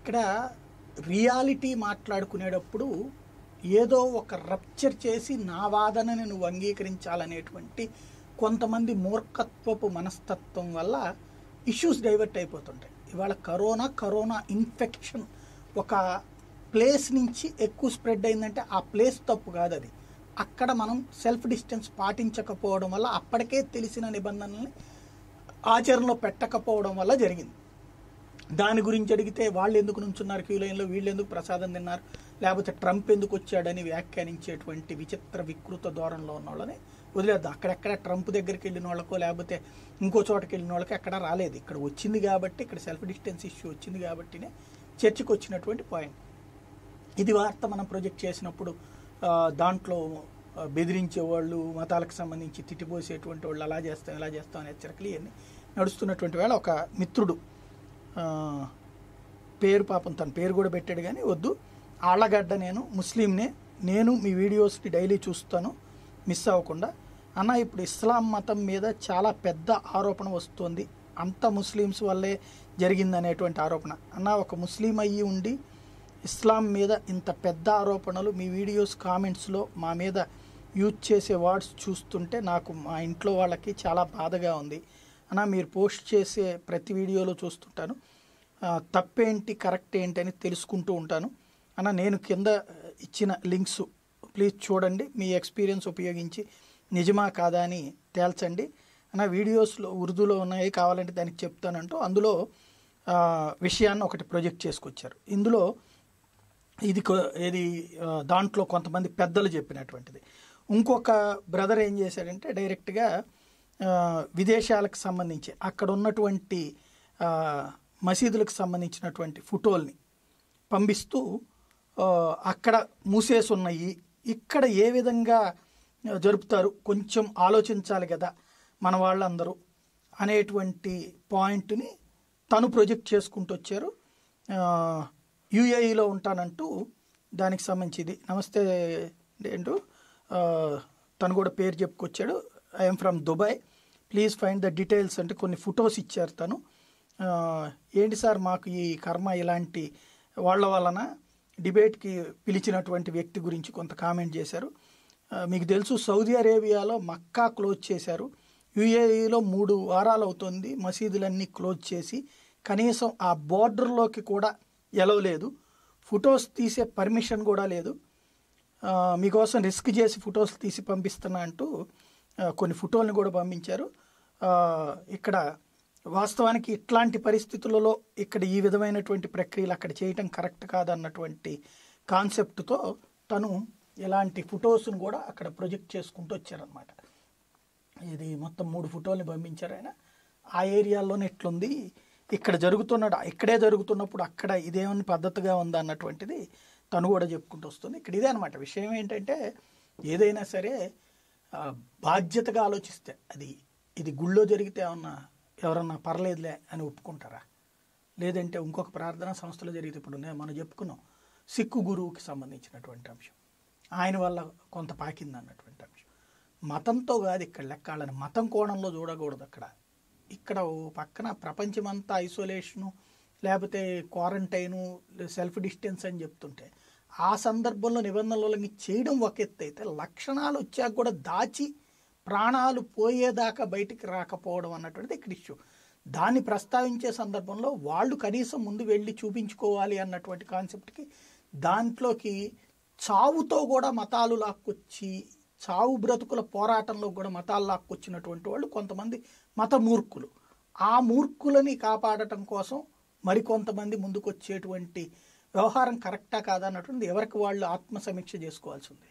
ఇక్కడ రియాలిటీ మాట్లాడుకునేటప్పుడు ఏదో ఒక రప్చర్ చేసి నా వాదనని నువ్వు అంగీకరించాలనేటువంటి కొంతమంది మూర్ఖత్వపు మనస్తత్వం వల్ల ఇష్యూస్ డైవర్ట్ అయిపోతుంటాయి ఇవాళ కరోనా కరోనా ఇన్ఫెక్షన్ ఒక ప్లేస్ నుంచి ఎక్కువ స్ప్రెడ్ అయిందంటే ఆ ప్లేస్ తప్పు కాదు అది అక్కడ మనం సెల్ఫ్ డిస్టెన్స్ పాటించకపోవడం వల్ల అప్పటికే తెలిసిన నిబంధనల్ని ఆచరణలో పెట్టకపోవడం వల్ల జరిగింది దాని గురించి అడిగితే వాళ్ళు ఎందుకు నుంచున్నారు క్యూ లైన్లో వీళ్ళు ఎందుకు ప్రసాదం తిన్నారు లేకపోతే ట్రంప్ ఎందుకు వచ్చాడని వ్యాఖ్యానించేటువంటి విచిత్ర వికృత ధోరణిలో ఉన్న వాళ్ళని వదిలేద్దాం అక్కడెక్కడ ట్రంప్ దగ్గరికి వెళ్ళిన వాళ్ళకో లేకపోతే ఇంకో చోటకి వెళ్ళిన వాళ్ళకి ఎక్కడ రాలేదు ఇక్కడ వచ్చింది కాబట్టి ఇక్కడ సెల్ఫ్ డిస్టెన్స్ ఇష్యూ వచ్చింది కాబట్టినే చర్చకు వచ్చినటువంటి పాయింట్ ఇది వార్త మనం ప్రొజెక్ట్ చేసినప్పుడు ఆ, దాంట్లో ఆ, బెదిరించే వాళ్ళు మతాలకు సంబంధించి తిట్టిపోసేటువంటి వాళ్ళు అలా చేస్తాం ఇలా చేస్తాం అనే హెచ్చరికలు ఇవన్నీ నడుస్తున్నటువంటి వేళ ఒక మిత్రుడు ఆ, పేరు పాపం తన పేరు కూడా పెట్టాడు కానీ వద్దు ఆళ్ళగడ్డ నేను ముస్లింనే నేను మీ వీడియోస్ని డైలీ చూస్తాను మిస్ అవ్వకుండా అన్న ఇప్పుడు ఇస్లాం మతం మీద చాలా పెద్ద ఆరోపణ వస్తుంది అంత ముస్లిమ్స్ వల్లే జరిగిందనేటువంటి ఆరోపణ అన్న ఒక ముస్లిం అయ్యి ఉండి ఇస్లాం మీద ఇంత పెద్ద ఆరోపణలు మీ వీడియోస్ కామెంట్స్లో మా మీద యూజ్ చేసే వర్డ్స్ చూస్తుంటే నాకు మా ఇంట్లో వాళ్ళకి చాలా బాధగా ఉంది అన్న మీరు పోస్ట్ చేసే ప్రతి వీడియోలో చూస్తుంటాను ఆ, తప్పేంటి కరెక్ట్ ఏంటి అని తెలుసుకుంటూ ఉంటాను అన్న నేను కింద ఇచ్చిన లింక్స్ ప్లీజ్ చూడండి మీ ఎక్స్పీరియన్స్ ఉపయోగించి నిజమా కాదా అని తేల్చండి అన్న వీడియోస్లో ఉర్దూలో ఉన్నాయి కావాలంటే దానికి చెప్తానంటూ అందులో ఆ, విషయాన్ని ఒకటి ప్రొజెక్ట్ చేసుకొచ్చారు ఇందులో ఇది కొ- ఇది ఆ, దాంట్లో కొంతమంది పెద్దలు చెప్పినటువంటిది ఇంకొక బ్రదర్ ఏం చేశాడంటే డైరెక్ట్గా ఆ, విదేశాలకు సంబంధించి అక్కడ ఉన్నటువంటి ఆ, మసీదులకు సంబంధించినటువంటి ఫోటోల్ని పంపిస్తూ ఆ, అక్కడ మూసేసి ఉన్నాయి ఇక్కడ ఏ విధంగా ఆ, జరుపుతారు కొంచెం ఆలోచించాలి కదా మన వాళ్ళందరూ అనేటువంటి పాయింట్ని తను ప్రొజెక్ట్ చేసుకుంటూ వచ్చారు యుఏఈలో ఉంటానంటూ దానికి సంబంధించి నమస్తే ఏంటో ఆ, తను కూడా పేరు చెప్పుకొచ్చాడు I'm from Dubai please find the details అంటే కొన్ని ఫొటోస్ ఇచ్చారు తను ఆ, ఏంటి సార్ మాకు ఈ కర్మ ఇలాంటి వాళ్ళ వలన డిబేట్కి పిలిచినటువంటి వ్యక్తి గురించి కొంత కామెంట్ చేశారు ఆ, మీకు తెలుసు సౌదీ అరేబియాలో మక్కా క్లోజ్ చేశారు యుఏఈలో మూడు వారాలు అవుతుంది మసీదులన్నీ క్లోజ్ చేసి కనీసం ఆ బోర్డర్లోకి కూడా ఎలవలేదు ఫొటోస్ తీసే పర్మిషన్ కూడా లేదు ఆ, మీకోసం రిస్క్ చేసి ఫొటోస్ తీసి పంపిస్తున్నా అంటూ ఆ, కొన్ని ఫోటోలను కూడా పంపించారు ఆ, ఇక్కడ వాస్తవానికి ఇట్లాంటి పరిస్థితులలో ఇక్కడ ఈ విధమైనటువంటి ప్రక్రియలు అక్కడ చేయటం కరెక్ట్ కాదన్నటువంటి కాన్సెప్ట్తో తను ఇలాంటి ఫొటోస్ను కూడా అక్కడ ప్రొజెక్ట్ చేసుకుంటూ వచ్చారనమాట ఇది మొత్తం మూడు ఫోటోల్ని పంపించారు ఆయన ఆ ఏరియాలోనే ఎట్లుంది ఇక్కడ జరుగుతున్నాడు ఇక్కడే జరుగుతున్నప్పుడు అక్కడ ఇదేమని పద్ధతిగా ఉందా అన్నటువంటిది తను కూడా చెప్పుకుంటూ వస్తుంది ఇక్కడ ఇదే అనమాట విషయం ఏంటంటే ఏదైనా సరే ఆ, బాధ్యతగా ఆలోచిస్తే అది ఇది గుళ్ళో జరిగితే ఏమన్నా ఎవరన్నా పర్లేదులే అని ఒప్పుకుంటారా లేదంటే ఇంకొక ప్రార్థనా సంస్థలో జరిగితే ఇప్పుడు నేను మనం చెప్పుకున్నాం సిక్కు గురువుకి సంబంధించినటువంటి అంశం ఆయన వల్ల కొంత పాకింది అన్నటువంటి అంశం మతంతో కాదు ఇక్కడ లెక్కాలని మతం కోణంలో చూడకూడదు అక్కడ ఇక్కడ ఓ పక్కన ప్రపంచమంతా ఐసోలేషను లేకపోతే క్వారంటైను సెల్ఫ్ డిస్టెన్స్ అని చెప్తుంటే ఆ సందర్భంలో నిబంధనలకి చేయడం ఒక ఎత్తు అయితే లక్షణాలు వచ్చాక కూడా దాచి ప్రాణాలు పోయేదాకా బయటికి రాకపోవడం అన్నటువంటిది ఇక్కడ ఇష్యూ దాన్ని ప్రస్తావించే సందర్భంలో వాళ్ళు కనీసం ముందు వెళ్ళి చూపించుకోవాలి అన్నటువంటి కాన్సెప్ట్కి దాంట్లోకి చావుతో కూడా మతాలు లాక్కొచ్చి చావు బ్రతుకుల పోరాటంలో కూడా మతాలు లాక్కొచ్చినటువంటి వాళ్ళు కొంతమంది మత మూర్ఖులు ఆ మూర్ఖులని కాపాడటం కోసం మరికొంతమంది ముందుకొచ్చేటువంటి వ్యవహారం కరెక్టా కాదా అన్నటువంటి ఎవరికి వాళ్ళు ఆత్మ సమీక్ష చేసుకోవాల్సి ఉంది